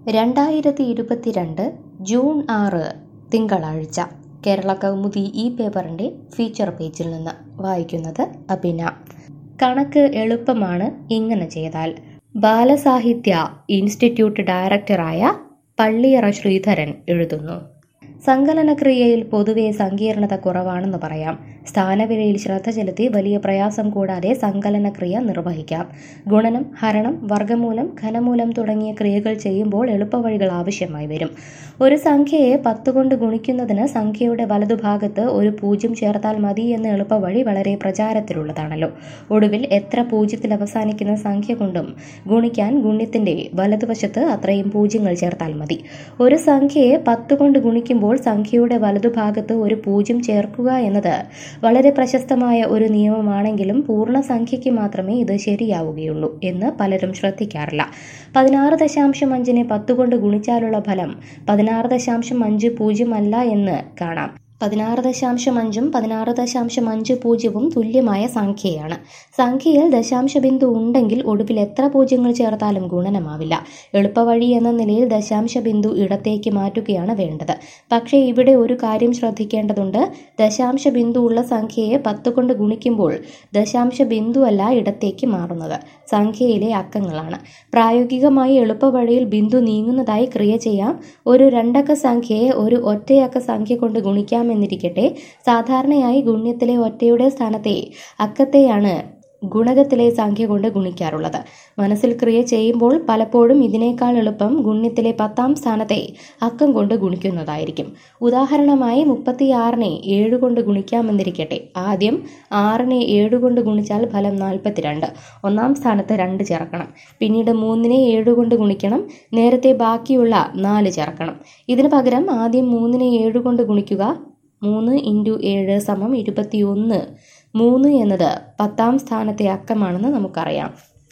രണ്ടായിരത്തി ഇരുപത്തിരണ്ട് ജൂൺ ആറ് തിങ്കളാഴ്ച കേരള കൗമുദി ഈ പേപ്പറിൻ്റെ ഫീച്ചർ പേജിൽ നിന്ന് വായിക്കുന്നത് അബിന കണക്ക് എളുപ്പമാണ് ഇങ്ങനെ ചെയ്താൽ ബാലസാഹിത്യ ഇൻസ്റ്റിറ്റ്യൂട്ട് ഡയറക്ടറായ പള്ളിയറ ശ്രീധരൻ എഴുതുന്നു സങ്കലനക്രിയയിൽ പൊതുവെ സങ്കീർണത കുറവാണെന്ന് പറയാം സ്ഥാനവിലയിൽ ശ്രദ്ധ ചെലുത്തി വലിയ പ്രയാസം കൂടാതെ സങ്കലനക്രിയ നിർവഹിക്കാം ഗുണനം ഹരണം വർഗമൂലം ഘനമൂലം തുടങ്ങിയ ക്രിയകൾ ചെയ്യുമ്പോൾ എളുപ്പവഴികൾ ആവശ്യമായി വരും ഒരു സംഖ്യയെ പത്ത് കൊണ്ട് ഗുണിക്കുന്നതിന് സംഖ്യയുടെ വലതുഭാഗത്ത് ഒരു പൂജ്യം ചേർത്താൽ മതി എന്ന എളുപ്പവഴി വളരെ പ്രചാരത്തിലുള്ളതാണല്ലോ ഒടുവിൽ എത്ര പൂജ്യത്തിൽ അവസാനിക്കുന്ന സംഖ്യ കൊണ്ടും ഗുണിക്കാൻ ഗുണ്യത്തിന്റെ വലതുവശത്ത് അത്രയും പൂജ്യങ്ങൾ ചേർത്താൽ മതി ഒരു സംഖ്യയെ പത്ത് കൊണ്ട് ഗുണിക്കുമ്പോൾ സംഖ്യയുടെ വലതുഭാഗത്ത് ഒരു പൂജ്യം ചേർക്കുക എന്നത് വളരെ പ്രശസ്തമായ ഒരു നിയമമാണെങ്കിലും പൂർണ്ണസംഖ്യയ്ക്ക് മാത്രമേ ഇത് ശരിയാവുകയുള്ളൂ എന്ന് പലരും ശ്രദ്ധിക്കാറില്ല പതിനാറ് ദശാംശം അഞ്ചിനെ പത്ത് കൊണ്ട് ഗുണിച്ചാലുള്ള ഫലം പതിനാറ് ദശാംശം അഞ്ച് പൂജ്യം അല്ല എന്ന് കാണാം പതിനാറ് ദശാംശം അഞ്ചും പതിനാറ് ദശാംശം അഞ്ച് പൂജ്യവും തുല്യമായ സംഖ്യയാണ് സംഖ്യയിൽ ദശാംശ ബിന്ദു ഉണ്ടെങ്കിൽ ഒടുവിൽ എത്ര പൂജ്യങ്ങൾ ചേർത്താലും ഗുണനമാവില്ല എളുപ്പവഴി എന്ന നിലയിൽ ദശാംശ ബിന്ദു ഇടത്തേക്ക് മാറ്റുകയാണ് വേണ്ടത് പക്ഷേ ഇവിടെ ഒരു കാര്യം ശ്രദ്ധിക്കേണ്ടതുണ്ട് ദശാംശ ബിന്ദു ഉള്ള സംഖ്യയെ പത്ത് കൊണ്ട് ഗുണിക്കുമ്പോൾ ദശാംശ ബിന്ദുവല്ല ഇടത്തേക്ക് മാറുന്നത് സംഖ്യയിലെ അക്കങ്ങളാണ് പ്രായോഗികമായി എളുപ്പവഴിയിൽ ബിന്ദു നീങ്ങുന്നതായി ക്രിയ ചെയ്യാം ഒരു രണ്ടക്ക സംഖ്യയെ ഒരു ഒറ്റയക്ക സംഖ്യ കൊണ്ട് ഗുണിക്കാമെന്നിരിക്കട്ടെ സാധാരണയായി ഗുണ്യത്തിലെ ഒറ്റയുടെ സ്ഥാനത്തെ അക്കത്തെയാണ് ഗുണകത്തിലെ സംഖ്യ കൊണ്ട് ഗുണിക്കാറുള്ളത് മനസ്സിൽ ക്രിയ ചെയ്യുമ്പോൾ പലപ്പോഴും ഇതിനേക്കാൾ എളുപ്പം ഗുണ്യത്തിലെ പത്താം സ്ഥാനത്തെ അക്കം കൊണ്ട് ഗുണിക്കുന്നതായിരിക്കും ഉദാഹരണമായി മുപ്പത്തിയാറിനെ ഏഴ് കൊണ്ട് ഗുണിക്കാമെന്നിരിക്കട്ടെ ആദ്യം ആറിനെ ഏഴ് കൊണ്ട് ഗുണിച്ചാൽ ഫലം നാൽപ്പത്തിരണ്ട് ഒന്നാം സ്ഥാനത്ത് രണ്ട് ചേർക്കണം പിന്നീട് മൂന്നിനെ ഏഴ് കൊണ്ട് ഗുണിക്കണം നേരത്തെ ബാക്കിയുള്ള നാല് ചേർക്കണം ഇതിനു പകരം ആദ്യം മൂന്നിനെ ഏഴ് കൊണ്ട് ഗുണിക്കുക മൂന്ന് ഇൻറ്റു ഏഴ് സമം ഇരുപത്തിയൊന്ന് മൂന്ന് എന്നത് പത്താം സ്ഥാനത്തെ അക്കമാണെന്ന് നമുക്കറിയാം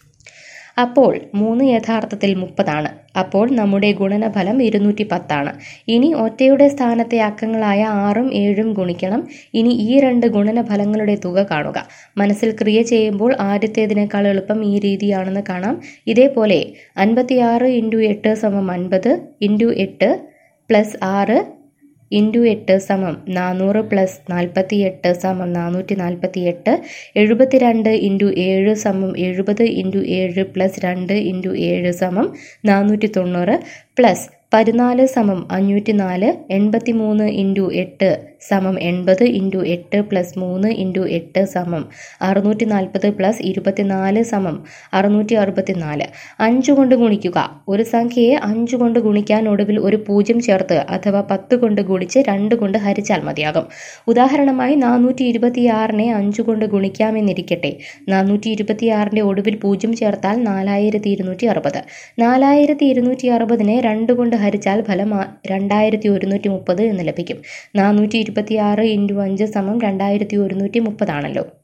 അപ്പോൾ മൂന്ന് യഥാർത്ഥത്തിൽ മുപ്പതാണ് അപ്പോൾ നമ്മുടെ ഗുണനഫലം ഇരുന്നൂറ്റി പത്താണ് ഇനി ഒറ്റയുടെ സ്ഥാനത്തെ അക്കങ്ങളായ ആറും ഏഴും ഗുണിക്കണം ഇനി ഈ രണ്ട് ഗുണനഫലങ്ങളുടെ തുക കാണുക മനസ്സിൽ ക്രിയ ചെയ്യുമ്പോൾ ആദ്യത്തേതിനേക്കാൾ എളുപ്പം ഈ രീതിയാണെന്ന് കാണാം ഇതേപോലെ അൻപത്തിയാറ് ഇൻറ്റു എട്ട് സമം അൻപത് ഇൻറ്റു എട്ട് പ്ലസ് ആറ് ഇൻറ്റു എട്ട് സമം നാനൂറ് പ്ലസ് നാൽപ്പത്തി എട്ട് സമം നാനൂറ്റി നാൽപ്പത്തി എട്ട് എഴുപത്തിരണ്ട് ഇൻറ്റു ഏഴ് സമം എഴുപത് ഇൻറ്റു ഏഴ് പ്ലസ് രണ്ട് ഇൻറ്റു ഏഴ് സമം നാനൂറ്റി തൊണ്ണൂറ് പ്ലസ് പതിനാല് സമം അഞ്ഞൂറ്റി നാല് എൺപത്തി മൂന്ന് ഇൻറ്റു എട്ട് സമം എൺപത് ഇൻറ്റു എട്ട് പ്ലസ് മൂന്ന് ഇൻറ്റു എട്ട് സമം അറുന്നൂറ്റി നാൽപ്പത് പ്ലസ് ഇരുപത്തിനാല് സമം അറുന്നൂറ്റി അറുപത്തി നാല് അഞ്ച് കൊണ്ട് ഗുണിക്കുക ഒരു സംഖ്യയെ അഞ്ച് കൊണ്ട് ഗുണിക്കാൻ ഒടുവിൽ ഒരു പൂജ്യം ചേർത്ത് അഥവാ പത്ത് കൊണ്ട് ഗുണിച്ച് രണ്ട് കൊണ്ട് ഹരിച്ചാൽ മതിയാകും ഉദാഹരണമായി നാനൂറ്റി ഇരുപത്തിയാറിനെ അഞ്ച് കൊണ്ട് ഗുണിക്കാമെന്നിരിക്കട്ടെ നാനൂറ്റി ഇരുപത്തിയാറിൻ്റെ ഒടുവിൽ പൂജ്യം ചേർത്താൽ നാലായിരത്തി ഇരുന്നൂറ്റി അറുപത് നാലായിരത്തി ഇരുന്നൂറ്റി അറുപതിനെ രണ്ട് കൊണ്ട് ഹരിച്ചാൽ ഫലം രണ്ടായിരത്തി ഒരുന്നൂറ്റി മുപ്പത് എന്ന് ലഭിക്കും നാനൂറ്റി ഇരുപത്തിയാറ് ഇൻറ്റു അഞ്ച് സമം രണ്ടായിരത്തി ഒരുന്നൂറ്റി മുപ്പതാണല്ലോ